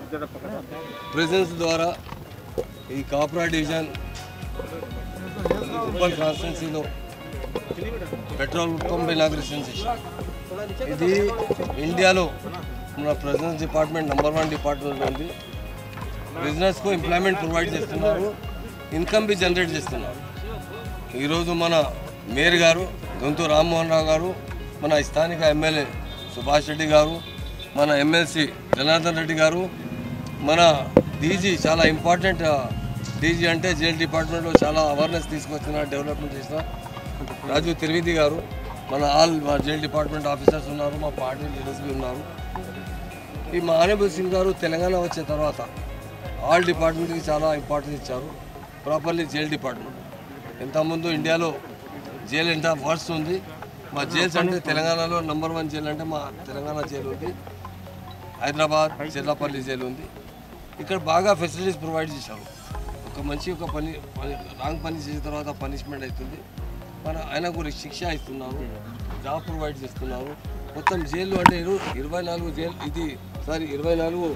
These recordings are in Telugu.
ప్రెజెన్స్ ద్వారా ఈ కాపురా డివిజన్ ఉప్పల్ కాన్స్టిట్యున్సీలో పెట్రోల్ పంప్ ఇనాగ్రేషన్ చేశాం ఇది ఇండియాలో మన presence department number one department ఉంది బిజినెస్కు ఎంప్లాయ్మెంట్ ప్రొవైడ్ చేస్తున్నారు ఇన్కమ్ బి జనరేట్ చేస్తున్నారు ఈరోజు మన మేయర్ గారు గొంతు రామ్మోహన్ రావు గారు మన స్థానిక ఎమ్మెల్యే సుభాష్ రెడ్డి గారు మన ఎమ్మెల్సీ జనార్దన్ రెడ్డి గారు మన డీజీ చాలా ఇంపార్టెంట్ డీజీ అంటే జైల్ డిపార్ట్మెంట్లో చాలా అవేర్నెస్ తీసుకొచ్చిన డెవలప్మెంట్ చేసిన రాజు త్రివేది గారు మన ఆల్ మా జైల్ డిపార్ట్మెంట్ ఆఫీసర్స్ ఉన్నారు మా పార్టీ లీడర్స్ బి ఉన్నారు ఈ మా ఆనేబుల్ సింగ్ గారు తెలంగాణ వచ్చిన తర్వాత ఆల్ డిపార్ట్మెంట్కి చాలా ఇంపార్టెన్స్ ఇచ్చారు ప్రాపర్లీ జైల్ డిపార్ట్మెంట్ ఇంతకుముందు ఇండియాలో జైలు ఎంత వర్స్ట్ ఉంది మా జైల్స్ అంటే తెలంగాణలో నంబర్ వన్ జైలు అంటే మా తెలంగాణ జైలు ఉంది హైదరాబాద్ చెర్లాపల్లి జైలు ఉంది ఇక్కడ బాగా ఫెసిలిటీస్ ప్రొవైడ్ చేశారు ఒక మంచి ఒక పని పని రాంగ్ పని చేసిన తర్వాత పనిష్మెంట్ అవుతుంది మన ఆయన కూడా శిక్ష ఇస్తున్నారు జాబ్ ప్రొవైడ్ చేస్తున్నారు మొత్తం జైలు అంటే ఇరు- ఇరవై నాలుగు జైలు ఇది సారీ ఇరవై నాలుగు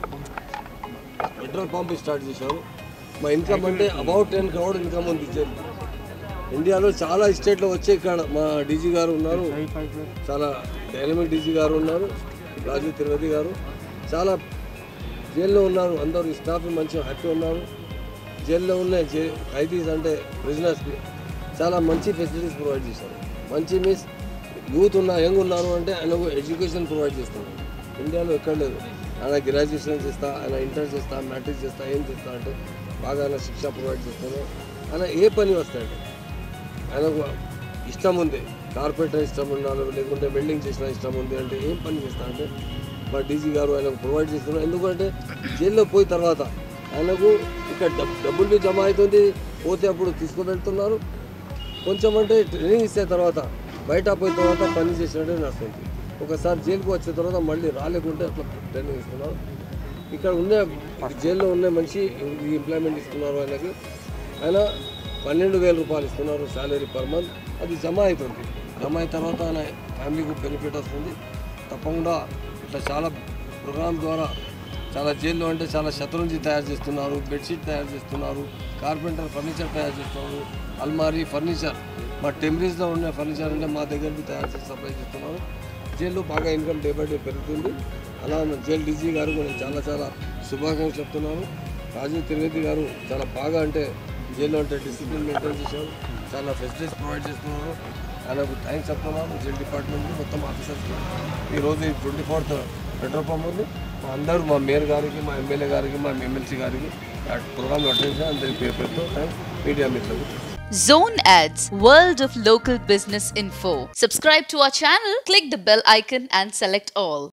పెట్రోల్ పంప్ స్టార్ట్ చేశారు మా ఇన్కమ్ అంటే అబౌట్ టెన్ క్రౌడ్ ఇన్కమ్ ఉంది జైలు ఇండియాలో చాలా స్టేట్లో వచ్చే ఇక్కడ మా డీజీ గారు ఉన్నారు చాలా డైనమిక్ డీజీ గారు ఉన్నారు రాజు తిరుపతి గారు చాలా జైల్లో ఉన్నారు అందరూ స్టాఫ్ మంచిగా హ్యాపీ ఉన్నారు జైల్లో ఉన్న జై ఖైదీస్ అంటే ప్రిజనర్స్కి చాలా మంచి ఫెసిలిటీస్ ప్రొవైడ్ చేశారు మంచి మీన్స్ యూత్ ఉన్న యంగ్ ఉన్నారు అంటే ఆయనకు ఎడ్యుకేషన్ ప్రొవైడ్ చేస్తున్నారు ఇండియాలో ఎక్కడ లేదు ఆయన గ్రాడ్యుయేషన్ చేస్తా ఆయన ఇంటర్ చేస్తా మ్యాట్రిక్ చేస్తా ఏం చేస్తా అంటే బాగా ఆయన శిక్ష ప్రొవైడ్ చేస్తారు ఆయన ఏ పని వస్తాయంటే ఆయనకు ఇష్టం ఉంది కార్పొరేటర్ ఇష్టం ఉన్నారు లేకుంటే వెల్డింగ్ చేసిన ఇష్టం ఉంది అంటే ఏం పని చేస్తా అంటే మా డీజీ గారు ఆయనకు ప్రొవైడ్ చేస్తున్నారు ఎందుకంటే జైల్లో పోయిన తర్వాత ఆయనకు ఇక్కడ డబ్ డబ్బులు బి జమ అవుతుంది పోతే అప్పుడు తీసుకువెళ్తున్నారు కొంచెం అంటే ట్రైనింగ్ ఇస్తే తర్వాత బయట పోయిన తర్వాత పని చేసినట్టే నడుస్తుంది ఒకసారి జైలుకు వచ్చిన తర్వాత మళ్ళీ రాలేకుంటే అట్లా ట్రైనింగ్ ఇస్తున్నారు ఇక్కడ ఉండే జైల్లో ఉండే మనిషి ఎంప్లాయ్మెంట్ ఇస్తున్నారు ఆయనకి ఆయన పన్నెండు వేల రూపాయలు ఇస్తున్నారు శాలరీ పర్ మంత్ అది జమ అవుతుంది జమ అయిన తర్వాత ఆయన ఫ్యామిలీకి బెనిఫిట్ వస్తుంది తప్పకుండా ఇట్లా చాలా ప్రోగ్రామ్ ద్వారా చాలా జైల్లో అంటే చాలా శతరుంజి తయారు చేస్తున్నారు బెడ్షీట్ తయారు చేస్తున్నారు కార్పెంటర్ ఫర్నిచర్ తయారు చేస్తున్నారు అల్మారీ ఫర్నిచర్ మా టెంపరీస్లో ఉన్న ఫర్నిచర్ అంటే మా దగ్గరికి తయారు చేసి సప్లై చేస్తున్నారు జైల్లో బాగా ఇన్కమ్ డే బై డే పెరుగుతుంది అలా మన జైల్ డీజీ గారు కూడా నేను చాలా చాలా శుభాకాంక్షలు చెప్తున్నాను రాజీవ్ త్రివేది గారు చాలా బాగా అంటే జైల్లో అంటే డిసిప్లిన్ మెయింటైన్ చేశారు చాలా ఫెసిలిటీస్ ప్రొవైడ్ చేస్తున్నారు ఆయనకు థ్యాంక్స్ చెప్తున్నాను జైల్ డిపార్ట్మెంట్కి మొత్తం ఆఫీసర్స్కి ఈరోజు ఈ ట్వంటీ ఫోర్త్ పెట్రోల్ పంప్ ఉంది మా అందరూ మా మేయర్ గారికి మా ఎమ్మెల్యే గారికి మా ఎమ్మెల్సీ గారికి ఆ ప్రోగ్రామ్ అటెండ్ చేసి అందరి పేరు పేరుతో థ్యాంక్స్ మీడియా మిత్రులకు Zone Ads, World of Local Business Info. Subscribe to our channel, click the bell icon and select all.